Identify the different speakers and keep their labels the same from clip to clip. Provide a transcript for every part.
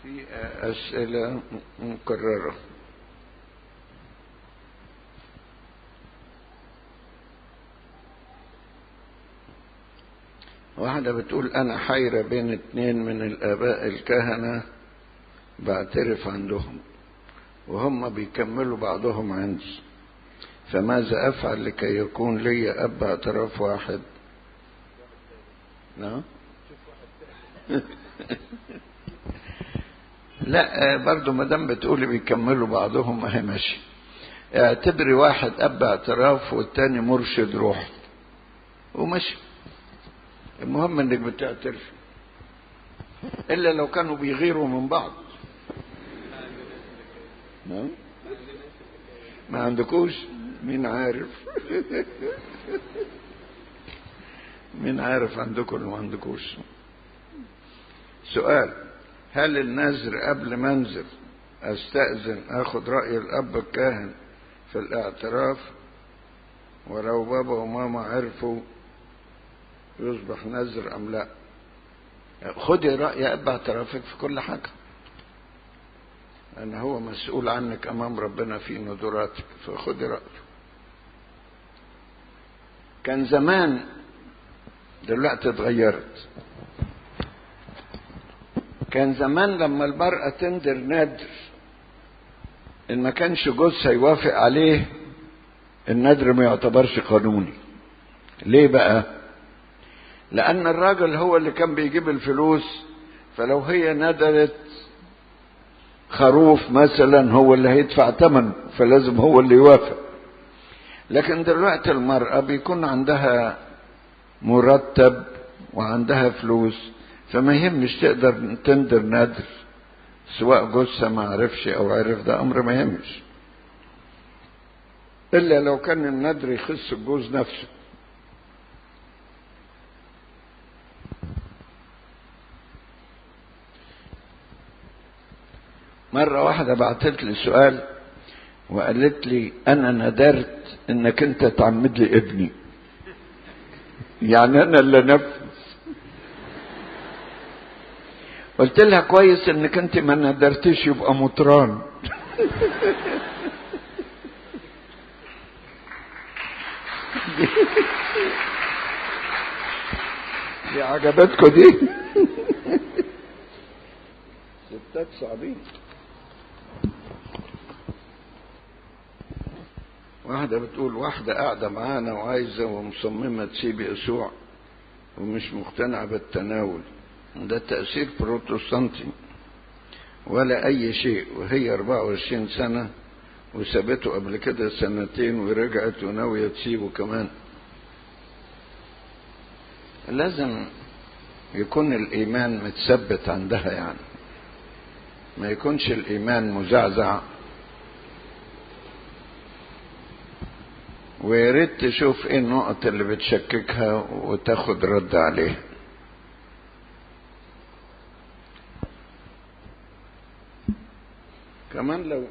Speaker 1: في أسئلة مكررة واحدة بتقول أنا حيرة بين اتنين من الآباء الكهنة بعترف عندهم وهم بيكملوا بعضهم عندي فماذا أفعل لكي يكون لي أب اعتراف واحد نعم لا برضو ما دام بتقولي بيكملوا بعضهم ما هي ماشي اعتبري واحد اب اعتراف والتاني مرشد روح ومشي المهم انك بتعترف الا لو كانوا بيغيروا من بعض نعم ما عندكوش مين عارف مين عارف عندكم ولا ما عندكوش سؤال هل النذر قبل ما انزل استأذن اخد رأي الاب الكاهن في الاعتراف ولو بابا وماما عرفوا يصبح نذر ام لا خدي رأي اب اعترافك في كل حاجة لان هو مسؤول عنك امام ربنا في نذوراتك فخدي رأيه كان زمان دلوقتي اتغيرت كان زمان لما المرأة تندر نادر إن ما كانش جوزها يوافق عليه النادر ما يعتبرش قانوني ليه بقى لأن الراجل هو اللي كان بيجيب الفلوس فلو هي ندرت خروف مثلا هو اللي هيدفع ثمنه فلازم هو اللي يوافق لكن دلوقتي المرأة بيكون عندها مرتب وعندها فلوس فما يهمش تقدر تندر نادر سواء جوزها ما عرفش او عرف ده امر ما يهمش الا لو كان الندر يخص الجوز نفسه مرة واحدة بعتت لي سؤال وقالت لي أنا ندرت إنك أنت تعمد لي ابني يعني أنا اللي نفذ قلت لها كويس انك انت ما ندرتش يبقى مطران دي عجبتكم دي ستات صعبين واحدة بتقول واحدة قاعدة معانا وعايزة ومصممة تسيب يسوع ومش مقتنعة بالتناول ده تأثير بروتستانتي ولا أي شيء وهي 24 سنة وسابته قبل كده سنتين ورجعت وناوية تسيبه كمان لازم يكون الإيمان متثبت عندها يعني ما يكونش الإيمان مزعزع ويا ريت تشوف ايه النقط اللي بتشككها وتاخد رد عليها كمان لو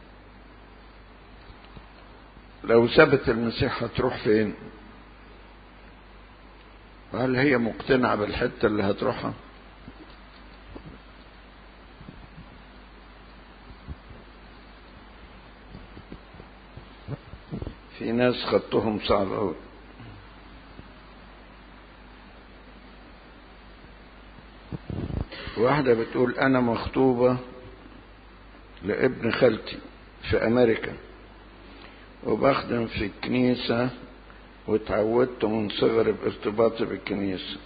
Speaker 1: لو ثبت المسيح هتروح فين هل هي مقتنعة بالحتة اللي هتروحها في ناس خطهم صعب أوي واحدة بتقول أنا مخطوبة لابن خالتي في أمريكا وبخدم في الكنيسة وتعودت من صغري بارتباطي بالكنيسة